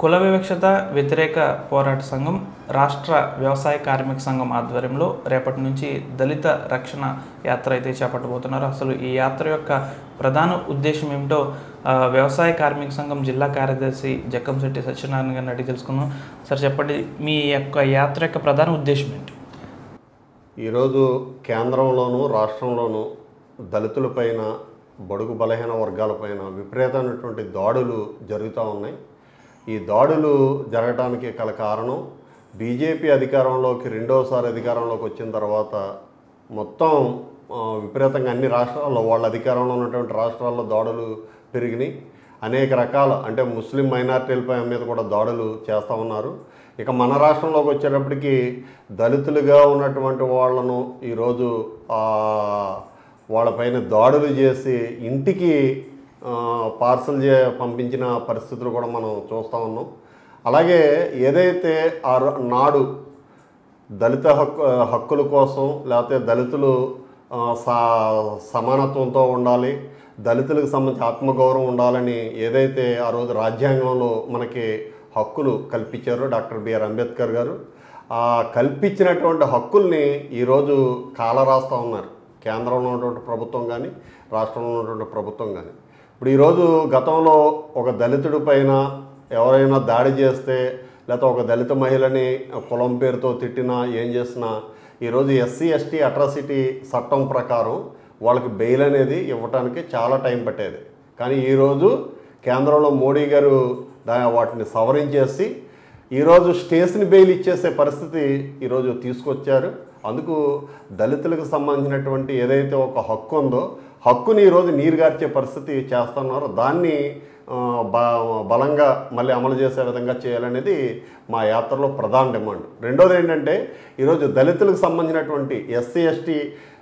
కుల వివక్షత వ్యతిరేక పోరాట సంఘం రాష్ట్ర వ్యవసాయ కార్మిక సంఘం ఆధ్వర్యంలో రేపటి నుంచి దళిత రక్షణ యాత్ర అయితే చేపట్టబోతున్నారు అసలు ఈ యాత్ర యొక్క ప్రధాన ఉద్దేశం ఏమిటో ఆ, వ్యవసాయ కార్మిక సంఘం జిల్లా కార్యదర్శి జక్కంశెట్టి సత్యనారాయణ గారిని అడిగి తెలుసుకుందాం సార్ చెప్పండి మీ యొక్క యాత్ర యొక్క ప్రధాన ఉద్దేశం ఏంటి ఈరోజు కేంద్రంలోనూ రాష్ట్రంలోనూ దళితులపైన బడుగు బలహీన వర్గాలపైన విపరీతమైనటువంటి దాడులు జరుగుతూ ఉన్నాయి ఈ దాడులు జరగడానికి గల కారణం బీజేపీ అధికారంలోకి రెండోసారి అధికారంలోకి వచ్చిన తర్వాత మొత్తం ఆ, విపరీతంగా అన్ని రాష్ట్రాల్లో వాళ్ళ అధికారంలో ఉన్నటువంటి రాష్ట్రాల్లో దాడులు పెరిగినాయి అనేక రకాల అంటే ముస్లిం మైనార్టీలపై మీద కూడా దాడులు చేస్తూ ఉన్నారు ఇక మన రాష్ట్రంలోకి వచ్చేటప్పటికి దళితులుగా ఉన్నటువంటి వాళ్ళను ఈరోజు ఆ, వాళ్ళపైన దాడులు చేసి ఇంటికి ఆ, పార్సల్ చే పంపించిన పరిస్థితులు కూడా మనం చూస్తూ ఉన్నాం అలాగే ఏదైతే ఆ రో- నాడు దళిత హక్కు హక్కుల కోసం లేకపోతే దళితులు ఆ, స- సమానత్వంతో ఉండాలి దళితులకు సంబంధించి ఆత్మగౌరవం ఉండాలని ఏదైతే ఆ రోజు రాజ్యాంగంలో మనకి హక్కులు కల్పించారో డాక్టర్ బిఆర్ అంబేద్కర్ గారు ఆ కల్పించినటువంటి హక్కుల్ని ఈరోజు కాలరాస్తూ ఉన్నారు కేంద్రంలో ఉన్నటువంటి ప్రభుత్వం కానీ రాష్ట్రంలో ఉన్నటువంటి ప్రభుత్వం కానీ ఇప్పుడు ఈరోజు గతంలో ఒక దళితుడి పైన ఎవరైనా దాడి చేస్తే లేకపోతే ఒక దళిత మహిళని కులం పేరుతో తిట్టినా ఏం చేసినా ఈరోజు ఎస్సీ ఎస్టీ అట్రాసిటీ చట్టం ప్రకారం వాళ్ళకి బెయిల్ అనేది ఇవ్వడానికి చాలా టైం పట్టేది కానీ ఈరోజు కేంద్రంలో మోడీ గారు దా వాటిని సవరించేసి ఈరోజు స్టేషన్ బెయిల్ ఇచ్చేసే పరిస్థితి ఈరోజు తీసుకొచ్చారు అందుకు దళితులకు సంబంధించినటువంటి ఏదైతే ఒక హక్కు ఉందో హక్కుని ఈరోజు నీరుగార్చే పరిస్థితి చేస్తున్నారు దాన్ని ఆ, బ బలంగా మళ్ళీ అమలు చేసే విధంగా చేయాలనేది మా యాత్రలో ప్రధాన డిమాండ్ రెండోది ఏంటంటే ఈరోజు దళితులకు సంబంధించినటువంటి ఎస్సీ ఎస్టీ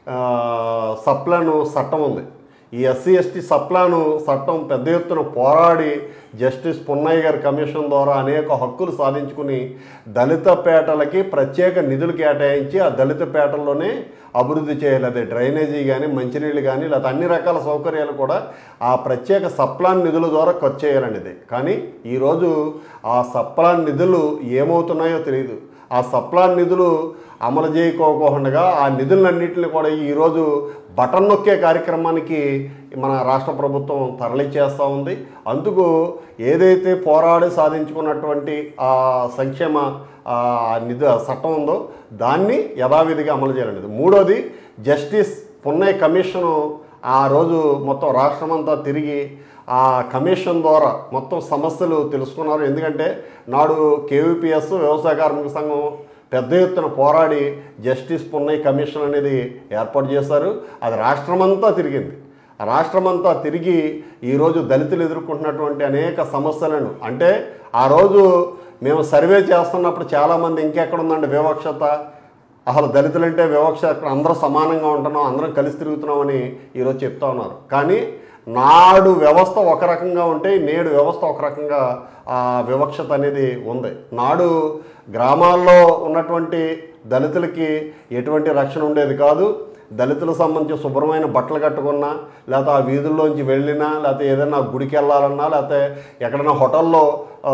సప్లాను చట్టం ఉంది ఈ ఎస్సీ ఎస్టీ సప్లాను చట్టం పెద్ద ఎత్తున పోరాడి జస్టిస్ పున్నయ్య గారి కమిషన్ ద్వారా అనేక హక్కులు సాధించుకుని దళిత పేటలకి ప్రత్యేక నిధులు కేటాయించి ఆ దళిత పేటల్లోనే అభివృద్ధి చేయాలి అదే డ్రైనేజీ కానీ మంచినీళ్ళు కానీ లేదా అన్ని రకాల సౌకర్యాలు కూడా ఆ ప్రత్యేక సప్లాన్ నిధుల ద్వారా ఖర్చు చేయాలనేది కానీ ఈరోజు ఆ సప్లాన్ నిధులు ఏమవుతున్నాయో తెలియదు ఆ సప్లాన్ నిధులు అమలు చేయకోకుండా ఆ నిధులన్నింటిని కూడా ఈరోజు బటన్ నొక్కే కార్యక్రమానికి మన రాష్ట్ర ప్రభుత్వం తరలించేస్తూ ఉంది అందుకు ఏదైతే పోరాడి సాధించుకున్నటువంటి ఆ సంక్షేమ ఆ నిధు చట్టం ఉందో దాన్ని యథావిధిగా అమలు చేయాలనేది మూడోది జస్టిస్ పున్నయ్య కమిషను ఆ రోజు మొత్తం రాష్ట్రమంతా తిరిగి ఆ కమిషన్ ద్వారా మొత్తం సమస్యలు తెలుసుకున్నారు ఎందుకంటే నాడు కేవీపీఎస్ వ్యవసాయ కార్మిక సంఘం పెద్ద ఎత్తున పోరాడి జస్టిస్ పున్నయ్య కమిషన్ అనేది ఏర్పాటు చేశారు అది రాష్ట్రమంతా తిరిగింది ఆ రాష్ట్రమంతా తిరిగి ఈరోజు దళితులు ఎదుర్కొంటున్నటువంటి అనేక సమస్యలను అంటే ఆ రోజు మేము సర్వే చేస్తున్నప్పుడు చాలామంది ఇంకెక్కడ ఉందండి వివక్షత అసలు దళితులంటే వివక్ష అక్కడ అందరూ సమానంగా ఉంటున్నాం అందరం కలిసి తిరుగుతున్నామని ఈరోజు చెప్తా ఉన్నారు కానీ నాడు వ్యవస్థ ఒక రకంగా ఉంటే నేడు వ్యవస్థ ఒక రకంగా ఆ వివక్షత అనేది ఉంది నాడు గ్రామాల్లో ఉన్నటువంటి దళితులకి ఎటువంటి రక్షణ ఉండేది కాదు దళితులకు సంబంధించి శుభ్రమైన బట్టలు కట్టుకున్నా లేకపోతే ఆ వీధుల్లోంచి వెళ్ళినా లేకపోతే ఏదైనా గుడికి వెళ్ళాలన్నా లేకపోతే ఎక్కడైనా హోటల్లో ఆ,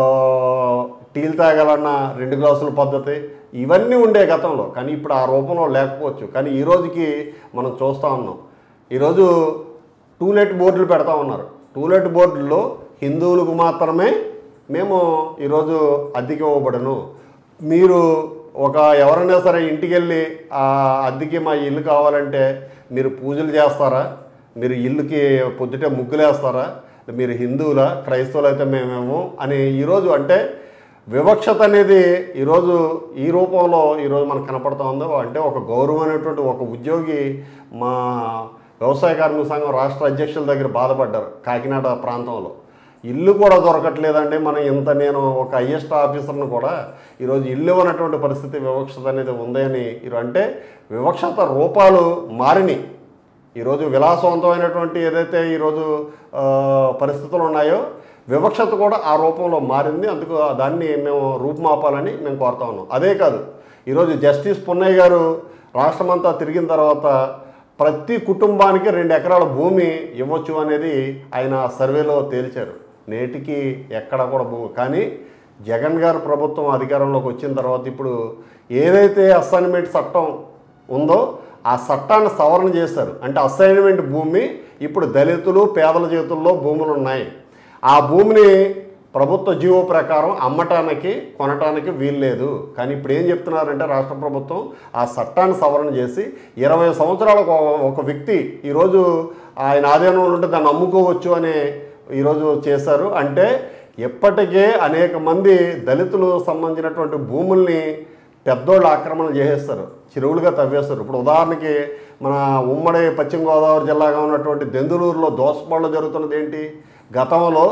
టీలు తాగాలన్నా రెండు గ్లాసుల పద్ధతి ఇవన్నీ ఉండే గతంలో కానీ ఇప్పుడు ఆ రూపంలో లేకపోవచ్చు కానీ ఈ రోజుకి మనం చూస్తూ ఉన్నాం ఈరోజు టూలెట్ బోర్డులు పెడతా ఉన్నారు టూలెట్ బోర్డుల్లో హిందువులకు మాత్రమే మేము ఈరోజు అద్దెకి ఇవ్వబడను మీరు ఒక ఎవరైనా సరే ఇంటికి వెళ్ళి ఆ అద్దెకి మా ఇల్లు కావాలంటే మీరు పూజలు చేస్తారా మీరు ఇల్లుకి పొద్దుటే ముగ్గులు వేస్తారా మీరు హిందువులా క్రైస్తవులు అయితే మేమేమో అని ఈరోజు అంటే వివక్షత అనేది ఈరోజు ఈ రూపంలో ఈరోజు మనకు కనపడుతూ ఉందో అంటే ఒక గౌరవమైనటువంటి ఒక ఉద్యోగి మా వ్యవసాయ కార్మిక సంఘం రాష్ట్ర అధ్యక్షుల దగ్గర బాధపడ్డారు కాకినాడ ప్రాంతంలో ఇల్లు కూడా దొరకట్లేదండి మనం ఇంత నేను ఒక హైయెస్ట్ ఆఫీసర్ను కూడా ఈరోజు ఇల్లు ఇవ్వనటువంటి పరిస్థితి వివక్షత అనేది ఉంది అని ఈరో- అంటే వివక్షత రూపాలు మారినాయి ఈరోజు విలాసవంతమైనటువంటి ఏదైతే ఈరోజు ఆ, పరిస్థితులు ఉన్నాయో వివక్షత కూడా ఆ రూపంలో మారింది అందుకు దాన్ని మేము రూపుమాపాలని మేము కోరుతా ఉన్నాం అదే కాదు ఈరోజు జస్టిస్ పున్నయ్య గారు రాష్ట్రమంతా తిరిగిన తర్వాత ప్రతి కుటుంబానికి రెండు ఎకరాల భూమి ఇవ్వచ్చు అనేది ఆయన సర్వేలో తేల్చారు నేటికి ఎక్కడ కూడా భూమి కానీ జగన్ గారు ప్రభుత్వం అధికారంలోకి వచ్చిన తర్వాత ఇప్పుడు ఏదైతే అసైన్మెంట్ చట్టం ఉందో ఆ చట్టాన్ని సవరణ చేశారు అంటే అసైన్మెంట్ భూమి ఇప్పుడు దళితులు పేదల చేతుల్లో భూములు ఉన్నాయి ఆ భూమిని ప్రభుత్వ జీవో ప్రకారం అమ్మటానికి కొనటానికి వీల్లేదు కానీ ఇప్పుడు ఏం చెప్తున్నారంటే రాష్ట్ర ప్రభుత్వం ఆ చట్టాన్ని సవరణ చేసి ఇరవై సంవత్సరాలకు ఒక- ఒక వ్యక్తి ఈరోజు ఆయన ఆధీనంలో ఉంటే దాన్ని అమ్ముకోవచ్చు అని ఈరోజు చేశారు అంటే ఎప్పటికే అనేక మంది దళితులు సంబంధించినటువంటి భూముల్ని పెద్దోళ్ళు ఆక్రమణ చేసేస్తారు చెరువులుగా తవ్వేస్తారు ఇప్పుడు ఉదాహరణకి మన ఉమ్మడి పశ్చిమ గోదావరి జిల్లాగా ఉన్నటువంటి దెందులూరులో దోసపాళ్ళు జరుగుతున్నది ఏంటి గతంలో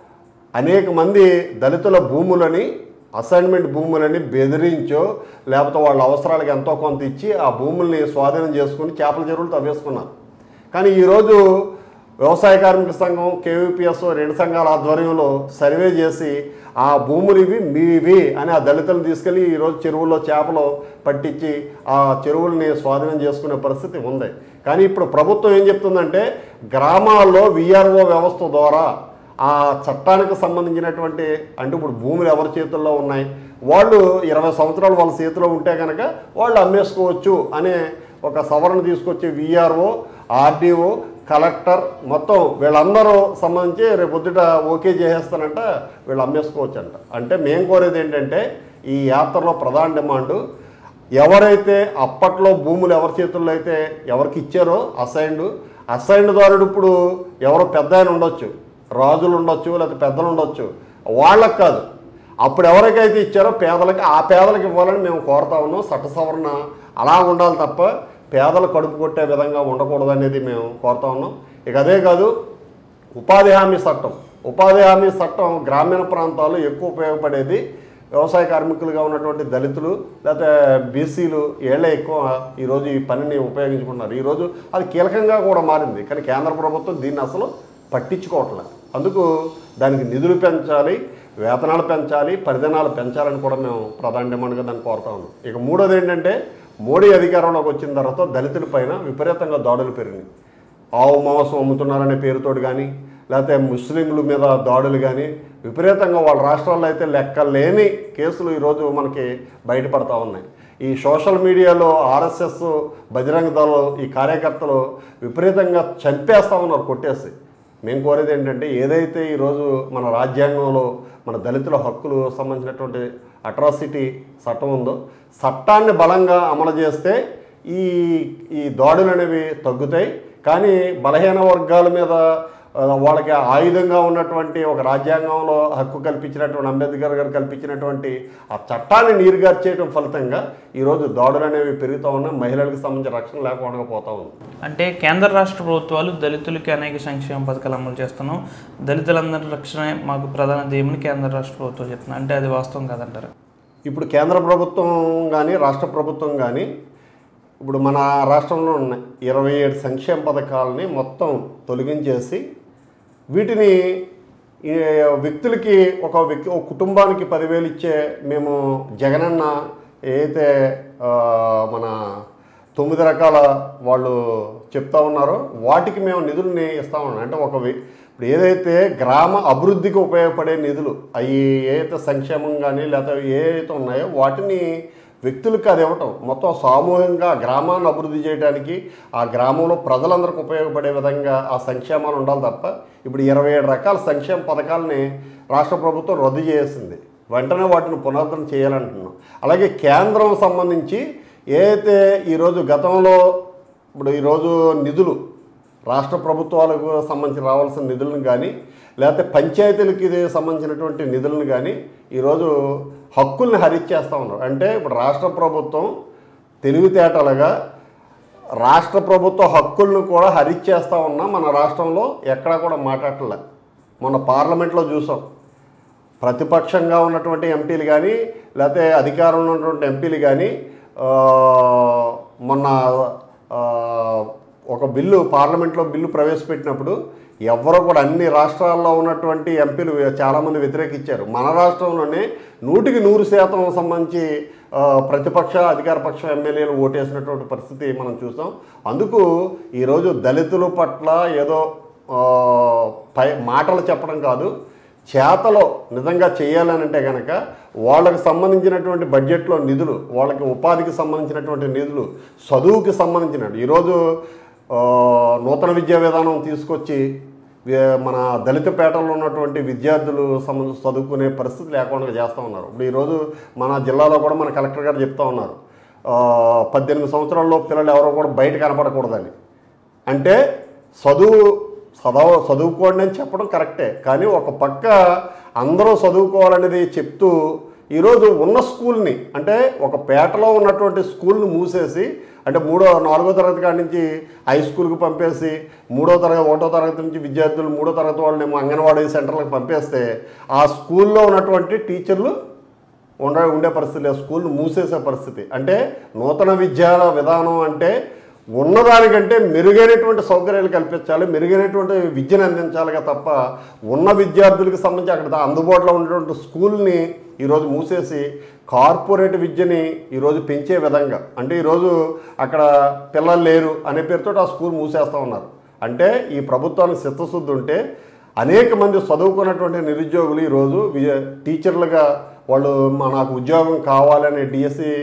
అనేక మంది దళితుల భూములని అసైన్మెంట్ భూములని బెదిరించో లేకపోతే వాళ్ళ అవసరాలకు ఎంతో కొంత ఇచ్చి ఆ భూముల్ని స్వాధీనం చేసుకుని చేపల చెరువులు తవ్వేసుకున్నారు కానీ ఈరోజు వ్యవసాయ కార్మిక సంఘం కేవీపీఎస్ రెండు సంఘాల ఆధ్వర్యంలో సర్వే చేసి ఆ భూములు ఇవి మీవి అని ఆ దళితులను తీసుకెళ్ళి ఈరోజు చెరువుల్లో చేపలు పట్టించి ఆ చెరువుల్ని స్వాధీనం చేసుకునే పరిస్థితి ఉంది కానీ ఇప్పుడు ప్రభుత్వం ఏం చెప్తుందంటే గ్రామాల్లో విఆర్ఓ వ్యవస్థ ద్వారా ఆ చట్టానికి సంబంధించినటువంటి అంటే ఇప్పుడు భూములు ఎవరి చేతుల్లో ఉన్నాయి వాళ్ళు ఇరవై సంవత్సరాలు వాళ్ళ చేతిలో ఉంటే కనుక వాళ్ళు అమ్మేసుకోవచ్చు అనే ఒక సవరణ తీసుకొచ్చి విఆర్ఓ ఆర్డీఓ కలెక్టర్ మొత్తం వీళ్ళందరూ సంబంధించి రేపు పొద్దుట ఓకే చేసేస్తానంట వీళ్ళు అమ్మేసుకోవచ్చు అంట అంటే మేము కోరేది ఏంటంటే ఈ యాత్రలో ప్రధాన డిమాండు ఎవరైతే అప్పట్లో భూములు ఎవరి చేతుల్లో అయితే ఎవరికి ఇచ్చారో అసైన్డ్ అసైన్డ్ దారుడు ఇప్పుడు ఎవరో పెద్ద ఆయన ఉండొచ్చు రాజులు ఉండొచ్చు లేకపోతే పెద్దలు ఉండొచ్చు వాళ్ళకి కాదు అప్పుడు ఎవరికైతే ఇచ్చారో పేదలకి ఆ పేదలకు ఇవ్వాలని మేము కోరుతా ఉన్నాం చట్ట సవరణ అలా ఉండాలి తప్ప పేదలు కడుపు కొట్టే విధంగా ఉండకూడదు అనేది మేము కోరుతా ఉన్నాం ఇక అదే కాదు ఉపాధి హామీ చట్టం ఉపాధి హామీ చట్టం గ్రామీణ ప్రాంతాల్లో ఎక్కువ ఉపయోగపడేది వ్యవసాయ కార్మికులుగా ఉన్నటువంటి దళితులు లేకపోతే బీసీలు ఏళ్ళే ఎక్కువ ఈరోజు ఈ పనిని ఉపయోగించుకున్నారు ఈరోజు అది కీలకంగా కూడా మారింది కానీ కేంద్ర ప్రభుత్వం దీన్ని అసలు పట్టించుకోవట్లేదు అందుకు దానికి నిధులు పెంచాలి వేతనాలు పెంచాలి పరిధనాలు పెంచాలని కూడా మేము ప్రధాన డిమాండ్గా దాన్ని కోరుతా ఉన్నాం ఇక మూడోది ఏంటంటే మోడీ అధికారంలోకి వచ్చిన తర్వాత దళితుల పైన విపరీతంగా దాడులు పెరిగినాయి ఆవు మాంసం అమ్ముతున్నారనే పేరుతోటి కానీ లేకపోతే ముస్లింల మీద దాడులు కానీ విపరీతంగా వాళ్ళ రాష్ట్రాల్లో అయితే లెక్క లేని కేసులు ఈరోజు మనకి బయటపడతా ఉన్నాయి ఈ సోషల్ మీడియాలో ఆర్ఎస్ఎస్ బజరంగ దళం ఈ కార్యకర్తలు విపరీతంగా చంపేస్తా ఉన్నారు కొట్టేసి మేము కోరేది ఏంటంటే ఏదైతే ఈరోజు మన రాజ్యాంగంలో మన దళితుల హక్కులు సంబంధించినటువంటి అట్రాసిటీ చట్టం ఉందో చట్టాన్ని బలంగా అమలు చేస్తే ఈ ఈ దాడులు అనేవి తగ్గుతాయి కానీ బలహీన వర్గాల మీద ఆ, వాళ్ళకి ఆయుధంగా ఉన్నటువంటి ఒక రాజ్యాంగంలో హక్కు కల్పించినటువంటి అంబేద్కర్ గారు కల్పించినటువంటి ఆ చట్టాన్ని నీరుగార్చేయడం ఫలితంగా ఈరోజు దాడులు అనేవి పెరుగుతూ ఉన్నాయి మహిళలకు సంబంధించిన రక్షణ లేకుండా పోతా ఉంది అంటే కేంద్ర రాష్ట్ర ప్రభుత్వాలు దళితులకి అనేక సంక్షేమ పథకాలు అమలు చేస్తున్నాం దళితులందరి రక్షణే మాకు ప్రధాన ధ్యేయమని కేంద్ర రాష్ట్ర ప్రభుత్వం చెప్తున్నాయి అంటే అది వాస్తవం కాదంటారు ఇప్పుడు కేంద్ర ప్రభుత్వం కానీ రాష్ట్ర ప్రభుత్వం కానీ ఇప్పుడు మన రాష్ట్రంలో ఉన్న ఇరవై ఏడు సంక్షేమ పథకాలని మొత్తం తొలగించేసి వీటిని ఈ వ్యక్తులకి ఒక వ్యక్తి ఒక కుటుంబానికి పదివేలు ఇచ్చే మేము జగనన్న ఏదైతే ఆ, మన తొమ్మిది రకాల వాళ్ళు చెప్తా ఉన్నారో వాటికి మేము నిధుల్ని ఇస్తా ఉన్నాం అంటే ఒక వ్య- ఇప్పుడు ఏదైతే గ్రామ అభివృద్ధికి ఉపయోగపడే నిధులు అవి ఏదైతే సంక్షేమం కానీ లేకపోతే ఏదైతే ఉన్నాయో వాటిని వ్యక్తులకు అది ఇవ్వటం మొత్తం సామూహికంగా గ్రామాన్ని అభివృద్ధి చేయడానికి ఆ గ్రామంలో ప్రజలందరికీ ఉపయోగపడే విధంగా ఆ సంక్షేమాలు ఉండాలి తప్ప ఇప్పుడు ఇరవై ఏడు రకాల సంక్షేమ పథకాలని రాష్ట్ర ప్రభుత్వం రద్దు చేసింది వెంటనే వాటిని పునరుద్ధరణ చేయాలంటున్నాం అలాగే కేంద్రం సంబంధించి ఏదైతే ఈరోజు గతంలో ఇప్పుడు ఈరోజు నిధులు రాష్ట్ర ప్రభుత్వాలకు సంబంధించి రావాల్సిన నిధులను కానీ లేకపోతే పంచాయతీలకి ఇది సంబంధించినటువంటి నిధులను కానీ ఈరోజు హక్కుల్ని హరిచేస్తూ ఉన్నారు అంటే ఇప్పుడు రాష్ట్ర ప్రభుత్వం తెలివితేటలుగా రాష్ట్ర ప్రభుత్వ హక్కులను కూడా హరిచేస్తూ ఉన్నా మన రాష్ట్రంలో ఎక్కడా కూడా మాట్లాడలే మొన్న పార్లమెంట్లో చూసాం ప్రతిపక్షంగా ఉన్నటువంటి ఎంపీలు కానీ లేకపోతే అధికారంలో ఉన్నటువంటి ఎంపీలు కానీ ఆ, మొన్న ఆ, ఒక బిల్లు పార్లమెంట్లో బిల్లు ప్రవేశపెట్టినప్పుడు ఎవరో కూడా అన్ని రాష్ట్రాల్లో ఉన్నటువంటి ఎంపీలు చాలామంది వ్యతిరేకించారు మన రాష్ట్రంలోనే నూటికి నూరు శాతం సంబంధించి ఆ, ప్రతిపక్ష అధికార పక్ష ఎమ్మెల్యేలు ఓటేసినటువంటి పరిస్థితి మనం చూసాం అందుకు ఈరోజు దళితుల పట్ల ఏదో ఆ, పై మాటలు చెప్పడం కాదు చేతలో నిజంగా చేయాలని అంటే కనుక వాళ్ళకి సంబంధించినటువంటి బడ్జెట్లో నిధులు వాళ్ళకి ఉపాధికి సంబంధించినటువంటి నిధులు చదువుకి సంబంధించిన ఈరోజు ఆ, నూతన విద్యా విధానం తీసుకొచ్చి వే- మన దళిత పేటలో ఉన్నటువంటి విద్యార్థులు సంబంధించి చదువుకునే పరిస్థితి లేకుండా చేస్తూ ఉన్నారు ఇప్పుడు ఈరోజు మన జిల్లాలో కూడా మన కలెక్టర్ గారు చెప్తా ఉన్నారు ఆ, పద్దెనిమిది సంవత్సరాల్లో పిల్లలు ఎవరో కూడా బయట కనపడకూడదని అంటే చదువు చదవ చదువుకోండి అని చెప్పడం కరెక్టే కానీ ఒక పక్క అందరూ చదువుకోవాలనేది చెప్తూ ఈరోజు ఉన్న స్కూల్ని అంటే ఒక పేటలో ఉన్నటువంటి స్కూల్ని మూసేసి అంటే మూడో నాలుగో తరగతి కాడి నుంచి హై స్కూల్కి పంపేసి మూడో తరగతి ఒకటో తరగతి నుంచి విద్యార్థులు మూడో తరగతి వాళ్ళని అంగన్వాడీ సెంటర్లకు పంపేస్తే ఆ స్కూల్లో ఉన్నటువంటి టీచర్లు ఉండ ఉండే పరిస్థితి లేదు స్కూల్ను మూసేసే పరిస్థితి అంటే నూతన విద్యా విధానం అంటే ఉన్నదానికంటే మెరుగైనటువంటి సౌకర్యాలు కల్పించాలి మెరుగైనటువంటి విద్యను అందించాలిగా తప్ప ఉన్న విద్యార్థులకు సంబంధించి అక్కడ అందుబాటులో ఉన్నటువంటి స్కూల్ని ఈరోజు మూసేసి కార్పొరేట్ విద్యని ఈరోజు పెంచే విధంగా అంటే ఈరోజు అక్కడ పిల్లలు లేరు అనే పేరుతో ఆ స్కూల్ మూసేస్తూ ఉన్నారు అంటే ఈ ప్రభుత్వానికి చిత్తశుద్ధి ఉంటే అనేక మంది చదువుకున్నటువంటి నిరుద్యోగులు ఈరోజు విజయ టీచర్లుగా వాళ్ళు మా నాకు ఉద్యోగం కావాలని డిఎస్సి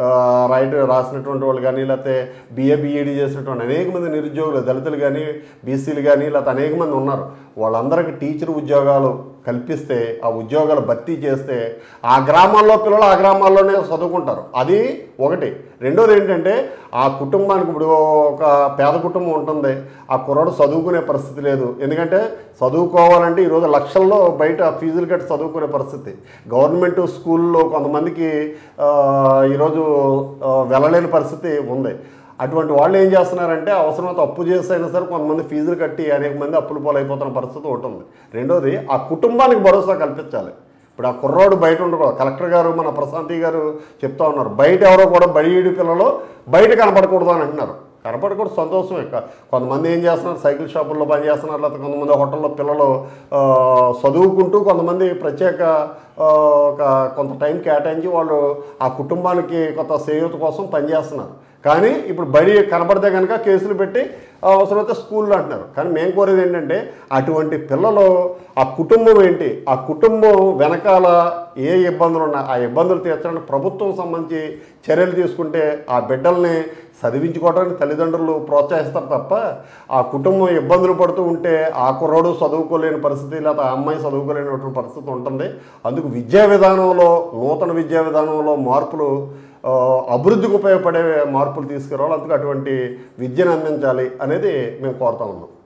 రైట్ రాసినటువంటి వాళ్ళు కానీ లేకపోతే బిఏ బిఈడి చేసినటువంటి అనేక మంది నిరుద్యోగులు దళితులు కానీ బీసీలు కానీ లేకపోతే అనేక మంది ఉన్నారు వాళ్ళందరికీ టీచర్ ఉద్యోగాలు కల్పిస్తే ఆ ఉద్యోగాలు భర్తీ చేస్తే ఆ గ్రామాల్లో పిల్లలు ఆ గ్రామాల్లోనే చదువుకుంటారు అది ఒకటి రెండోది ఏంటంటే ఆ కుటుంబానికి ఇప్పుడు ఒక పేద కుటుంబం ఉంటుంది ఆ కుర్రాడు చదువుకునే పరిస్థితి లేదు ఎందుకంటే చదువుకోవాలంటే ఈరోజు లక్షల్లో బయట ఫీజులు కట్టి చదువుకునే పరిస్థితి గవర్నమెంట్ స్కూల్లో కొంతమందికి ఆ, ఈరోజు ఆ, వెళ్ళలేని పరిస్థితి ఉంది అటువంటి వాళ్ళు ఏం చేస్తున్నారంటే అవసరమైతే అప్పు చేసైనా సరే కొంతమంది ఫీజులు కట్టి అనేక మంది అప్పులు పాలైపోతున్న పరిస్థితి ఒకటి ఉంది రెండోది ఆ కుటుంబానికి భరోసా కల్పించాలి ఇప్పుడు ఆ కుర్రోడు బయట ఉండకూడదు కలెక్టర్ గారు మన ప్రశాంతి గారు చెప్తా ఉన్నారు బయట ఎవరో కూడా బడిఈడి పిల్లలు బయట కనపడకూడదు అని అంటున్నారు కనపడకూడదు సంతోషమే క- కొంతమంది ఏం చేస్తున్నారు సైకిల్ షాపుల్లో పని చేస్తున్నారు లేకపోతే కొంతమంది హోటల్లో పిల్లలు ఆ, చదువుకుంటూ కొంతమంది ప్రత్యేక ఆ, ఒక కొంత టైం కేటాయించి వాళ్ళు ఆ కుటుంబానికి కొంత సేయూత కోసం పనిచేస్తున్నారు కానీ ఇప్పుడు బడి కనపడితే కనుక కేసులు పెట్టి ఆ, అవసరమైతే స్కూల్లో అంటున్నారు కానీ మేము కోరేది ఏంటంటే అటువంటి పిల్లలు ఆ కుటుంబం ఏంటి ఆ కుటుంబం వెనకాల ఏ ఇబ్బందులు ఉన్నా ఆ ఇబ్బందులు తీర్చడానికి ప్రభుత్వం సంబంధించి చర్యలు తీసుకుంటే ఆ బిడ్డల్ని చదివించుకోవడానికి తల్లిదండ్రులు ప్రోత్సహిస్తారు తప్ప ఆ కుటుంబం ఇబ్బందులు పడుతూ ఉంటే ఆ కుర్రోడు చదువుకోలేని పరిస్థితి లేదా ఆ అమ్మాయి చదువుకోలేనటువంటి పరిస్థితి ఉంటుంది అందుకు విద్యా విధానంలో నూతన విద్యా విధానంలో మార్పులు ఆ, అభివృద్ధికి ఉపయోగపడే మార్పులు తీసుకురావాలి అందుకు అటువంటి విద్యను అందించాలి అనేది మేము కోరుతా ఉన్నాం